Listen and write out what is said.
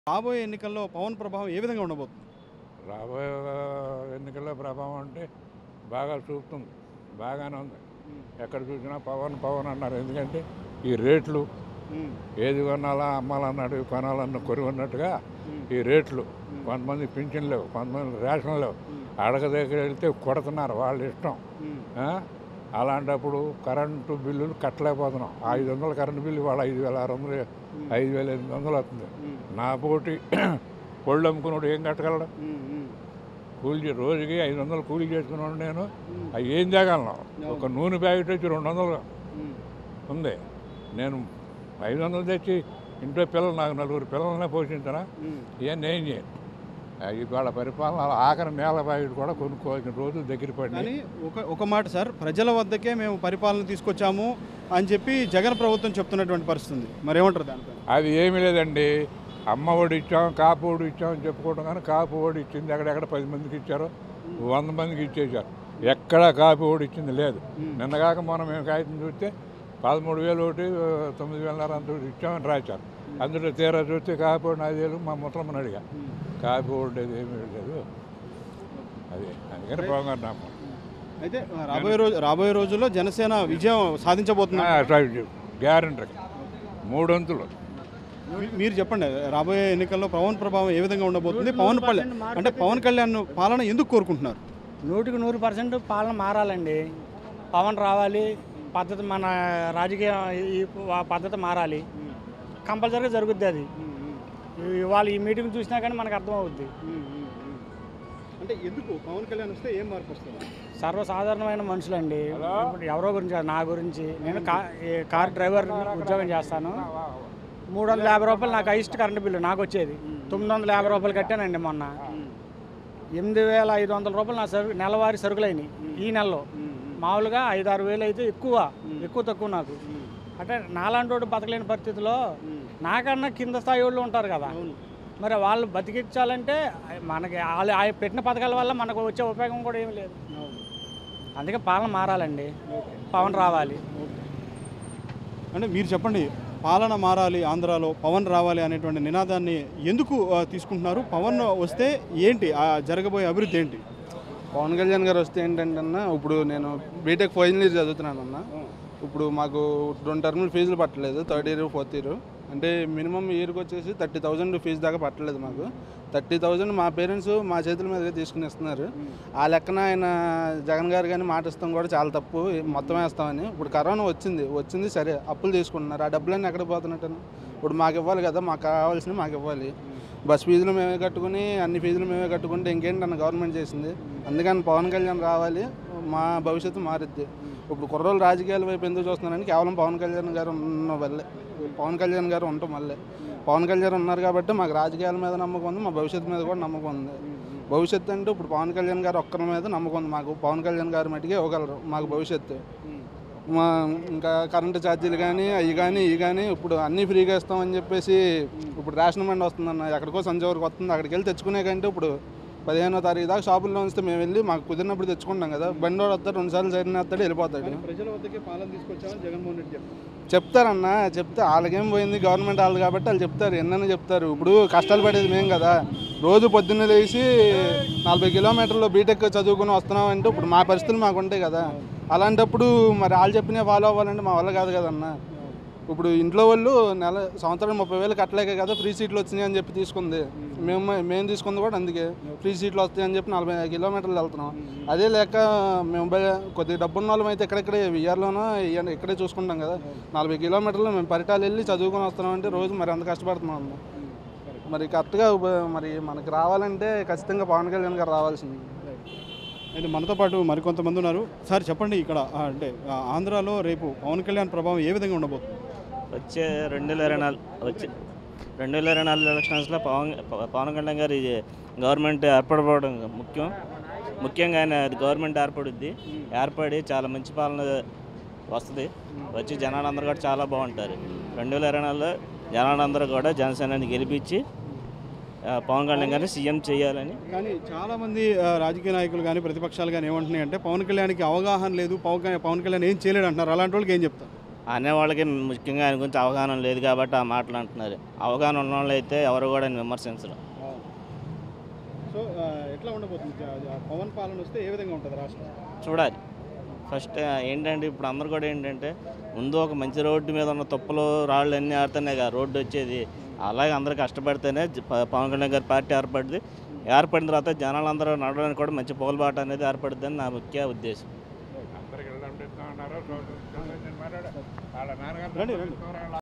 రాబోయే ఎన్నికల్లో పవన్ ప్రభావం ఏ విధంగా ఉండబోతుంది రాబోయే ఎన్నికల్లో ప్రభావం అంటే బాగా చూపుతుంది బాగానే ఉంది ఎక్కడ చూసినా పవన్ పవన్ అన్నారు ఎందుకంటే ఈ రేట్లు ఏది కొనాలా అమ్మాలన్నాడు కొనాలన్న కొరువన్నట్టుగా ఈ రేట్లు కొంతమంది పింఛన్ లేవు కొంతమంది రేషన్ లేవు అడగ దగ్గర వెళ్తే కొడుతున్నారు వాళ్ళ ఇష్టం ఆ? అలాంటప్పుడు కరెంటు బిల్లులు కట్టలేకపోతున్నాం ఐదు వందల కరెంటు బిల్లు వాళ్ళ ఐదు వేల ఆరు వందలు ఐదు వేల ఎనిమిది వందలు వస్తుంది నా పోటీ పళ్ళు అమ్ముకున్నాడు ఏం కట్టగలడు కూలి చే- రోజుకి ఐదు వందలు కూలి చేసుకున్నాడు నేను అవి ఏం తేగలను ఒక నూనె ప్యాకెట్ వచ్చి రెండు వందలు ఉంది నేను ఐదు వందలు తెచ్చి ఇంట్లో పిల్లలు నాకు నలుగురు పిల్లలనే పోషించనా ఇవన్నీ ఏం చేయను అది వాళ్ళ పరిపాలన అలా ఆఖరి నేల ప్యాకెట్ కూడా కొనుక్కోవాల్సిన రోజులు దగ్గర పడి కానీ ఒక ఒక మాట సార్ ప్రజల వద్దకే మేము పరిపాలన తీసుకొచ్చాము అని చెప్పి జగన్ ప్రభుత్వం చెప్తున్నటువంటి పరిస్థితి ఉంది మరి ఏమంటారు దానిపై అది ఏమీ లేదండి అమ్మ ఒడి ఇచ్చాం కాపు ఒడి ఇచ్చాం అని చెప్పుకోవడం కానీ కాపు ఒడి ఇచ్చింది ఎక్కడెక్కడ పది మందికి ఇచ్చారు వంద మందికి ఇచ్చేసారు ఎక్కడ కాపు ఒడి ఇచ్చింది లేదు నిన్నగాక మనం మేము కాగితం చూస్తే పదమూడు వేలు ఒకటి తొమ్మిది వేలన్నర అంత ఒకటి ఇచ్చామని రాశారు అందులో తీరా చూస్తే కాపు ఒడి ఐదు వేలు మా ముసలమ్మని అడిగా కాపు ఒడి ఏమీ లేదు అది అందుకని బాగున్నాము అయితే రాబోయే రోజు రాబోయే రోజుల్లో జనసేన విజయం సాధించబోతుంది గ్యారంటీ మూడొంతులు మీ- మీరు చెప్పండి రాబోయే ఎన్నికల్లో పవన్ ప్రభావం ఏ విధంగా ఉండబోతుంది పవన్ కళ్యాణ్ అంటే పవన్ కళ్యాణ్ పాలన ఎందుకు కోరుకుంటున్నారు నూటికి నూరు పర్సెంట్ పాలన మారాలండి పవన్ రావాలి పద్ధతి మన రాజకీయ ఈ ప- పద్ధతి మారాలి కంపల్సరీగా జరుగుద్ది అది ఇవాళ ఈ మీటింగ్ చూసినా కానీ మనకు అర్థమవుద్ది అంటే ఎందుకు పవన్ కళ్యాణ్ వస్తే ఏం మార్పు వస్తుంది సర్వసాధారణమైన మనుషులండి ఇప్పుడు ఎవరో గురించి కాదు, నా గురించి నేను కా ఈ కార్ డ్రైవర్ ఉద్యోగం చేస్తాను మూడు వందల యాభై రూపాయలు నాకు హైయెస్ట్ కరెంట్ బిల్లు నాకు వచ్చేది తొమ్మిది వందల యాభై రూపాయలు కట్టానండి మొన్న ఎనిమిది వేల ఐదు వందల రూపాయలు నా సరుకు నెలవారీ సరుకులైనవి ఈ నెలలో మామూలుగా ఐదు ఆరు వేలు అయితే ఎక్కువ ఎక్కువ తక్కువ నాకు అంటే నాలాంటి వాడు బతకలేని పరిస్థితిలో నాకన్నా కింద స్థాయి వాళ్ళు ఉంటారు కదా మరి వాళ్ళు బతికించాలంటే మనకి వాళ్ళు ఆయన పెట్టిన పథకాల వల్ల మనకు వచ్చే ఉపయోగం కూడా ఏమీ లేదు అందుకే పాలన మారాలండి పవన్ రావాలి అంటే మీరు చెప్పండి పాలన మారాలి ఆంధ్రాలో పవన్ రావాలి అనేటువంటి నినాదాన్ని ఎందుకు ఆ, తీసుకుంటున్నారు పవన్ వస్తే ఏంటి ఆ జరగబోయే అభివృద్ధి ఏంటి పవన్ కళ్యాణ్ గారు వస్తే ఏంటంటే అన్న ఇప్పుడు నేను బీటెక్ ఫైనల్ ఇయర్ చదువుతున్నాను అన్న ఇప్పుడు మాకు రెండు టర్ములు ఫీజులు పట్టలేదు థర్డ్ ఇయర్ ఫోర్త్ ఇయర్ అంటే మినిమం ఇయర్కి వచ్చేసి థర్టీ థౌజండ్ ఫీజు దాకా పట్టలేదు మాకు థర్టీ థౌజండ్ మా పేరెంట్స్ మా చేతుల మీదుగా తీసుకుని ఇస్తున్నారు ఆ లెక్కన ఆయన జగన్ గారు కానీ మాట ఇస్తాం కూడా చాలా తప్పు మొత్తం వేస్తామని ఇప్పుడు కరోనా వచ్చింది వచ్చింది సరే అప్పులు తీసుకుంటున్నారు ఆ డబ్బులన్నీ ఎక్కడ పోతున్నట్టు ఇప్పుడు మాకు ఇవ్వాలి కదా మాకు కావాల్సినవి మాకు ఇవ్వాలి బస్ ఫీజులు మేమే కట్టుకుని అన్ని ఫీజులు మేమే కట్టుకుంటే ఇంకేంటి అన్న గవర్నమెంట్ చేసింది అందుకని పవన్ కళ్యాణ్ రావాలి మా భవిష్యత్తు మారుద్ది ఇప్పుడు కుర్రోళ్ళు రాజకీయాల వైపు ఎందుకు చూస్తున్నారని కేవలం పవన్ కళ్యాణ్ గారు ఉన్న వల్లే పవన్ కళ్యాణ్ గారు ఉండటం వల్లే పవన్ కళ్యాణ్ ఉన్నారు కాబట్టి మాకు రాజకీయాల మీద నమ్మకం ఉంది మా భవిష్యత్తు మీద కూడా నమ్మకం ఉంది భవిష్యత్తు అంటే ఇప్పుడు పవన్ కళ్యాణ్ గారు ఒక్కరి మీద నమ్మకం ఉంది మాకు పవన్ కళ్యాణ్ గారు మటుకే ఇవ్వగలరు మాకు భవిష్యత్తు మా ఇంకా కరెంటు ఛార్జీలు కానీ అవి కానీ ఇవి కానీ ఇప్పుడు అన్నీ ఫ్రీగా ఇస్తామని చెప్పేసి ఇప్పుడు రేషన్ బండి వస్తుందన్న ఎక్కడికో సంజయ్ వరకు వస్తుంది అక్కడికి వెళ్ళి తెచ్చుకునే కంటే ఇప్పుడు పదిహేనో తారీఖు దాకా షాపుల్లో ఉంచితే మేము వెళ్ళి మాకు కుదిరినప్పుడు తెచ్చుకుంటాం కదా బండి వాడు వస్తాడు రెండు సార్లు సైన్ వస్తాడు వెళ్ళిపోతాడు ప్రజల వద్దకే పాలన తీసుకొచ్చామని జగన్మోహన్ రెడ్డి చెప్తారు చెప్తారన్న చెప్తే వాళ్ళకేం పోయింది గవర్నమెంట్ వాళ్ళు కాబట్టి వాళ్ళు చెప్తారు ఎన్నైనా చెప్తారు ఇప్పుడు కష్టాలు పడేది మేం కదా రోజు పొద్దున్నే లేచి నలభై కిలోమీటర్లు బీటెక్ చదువుకుని వస్తున్నాం అంటే ఇప్పుడు మా పరిస్థితులు మాకు ఉంటాయి కదా అలాంటప్పుడు మరి వాళ్ళు చెప్పినా ఫాలో అవ్వాలంటే మా వల్ల కాదు కదన్న ఇప్పుడు ఇంట్లో వాళ్ళు నెల సంవత్సరం ముప్పై వేలు కట్టలేక కదా ఫ్రీ సీట్లు వచ్చినాయి అని చెప్పి తీసుకుంది మేము మేము తీసుకుంది కూడా అందుకే ఫ్రీ సీట్లు వస్తాయి అని చెప్పి నలభై కిలోమీటర్లు వెళ్తున్నాం అదే లేక మేము బయ- కొద్దిగా డబ్బున్న వాళ్ళం అయితే ఇక్కడెక్కడే విఆర్లోనో ఇక్కడే చూసుకుంటాం కదా నలభై కిలోమీటర్లు మేము పరిటాలు వెళ్ళి చదువుకొని వస్తున్నాం అంటే రోజు మరి అంత కష్టపడుతున్నాం అన్న. మరి కరెక్ట్గా ఉప- మరి మనకి రావాలంటే ఖచ్చితంగా పవన్ కళ్యాణ్ గారు రావాల్సింది అయితే మనతో పాటు మరికొంతమంది ఉన్నారు సార్ చెప్పండి ఇక్కడ ఆ, అంటే ఆ, ఆంధ్రాలో రేపు పవన్ కళ్యాణ్ ప్రభావం ఏ విధంగా ఉండబోతుంది వచ్చే రెండు వేల ఇరవై నాలుగు వచ్చే రెండు వేల ఇరవై నాలుగు ఎలక్షన్స్లో పవన్ పవన్ కళ్యాణ్ గారి గవర్నమెంట్ ఏర్పడబోవడం ముఖ్యం ముఖ్యంగా ఆయన అది గవర్నమెంట్ ఏర్పడుద్ది ఏర్పడి చాలా మంచి పాలన వస్తుంది వచ్చి జనాలందరూ కూడా చాలా బాగుంటారు రెండు వేల ఇరవై నాలుగులో జనాలందరూ కూడా జనసేనని గెలిపించి ఆ, పవన్ కళ్యాణ్ గారిని సీఎం చేయాలని కానీ చాలా మంది ఆ, రాజకీయ నాయకులు కానీ ప్రతిపక్షాలు కానీ ఏమంటున్నాయి అంటే పవన్ కళ్యాణ్కి అవగాహన లేదు పవన్ కళ్యాణ్ పవన్ కళ్యాణ్ ఏం చేయలేడు అంటున్నారు అలాంటి వాళ్ళకి ఏం చెప్తారు అనే వాళ్ళకి ముఖ్యంగా ఆయన గురించి అవగాహన లేదు కాబట్టి ఆ మాటలు అంటున్నారు అవగాహన ఉన్న వాళ్ళు అయితే ఎవరు కూడా ఆయన విమర్శించరు సో ఆ, ఎట్లా ఉండబోతుంది జ- జ- పవన్ పాలన వస్తే ఏ విధంగా ఉంటుంది రాష్ట్రం చూడాలి ఫస్ట్ ఏంటంటే ఇప్పుడు అందరు కూడా ఏంటంటే ముందు ఒక మంచి రోడ్డు మీద ఉన్న తుప్పలు రాళ్ళు అన్నీ ఆడుతున్నాయి కదా రోడ్డు వచ్చేది అలాగే అందరూ కష్టపడితేనే జ- ప- పవన్ కళ్యాణ్ గారి పార్టీ ఏర్పడింది ఏర్పడిన తర్వాత జనాలందరూ నడవడానికి కూడా మంచి పోల్బాట అనేది ఏర్పడుతుందని నా ముఖ్య ఉద్దేశం అందరికి వెళ్దాం ఇస్తా ఉన్నారు వాళ్ళ నాన్నగారు రండి, రండి.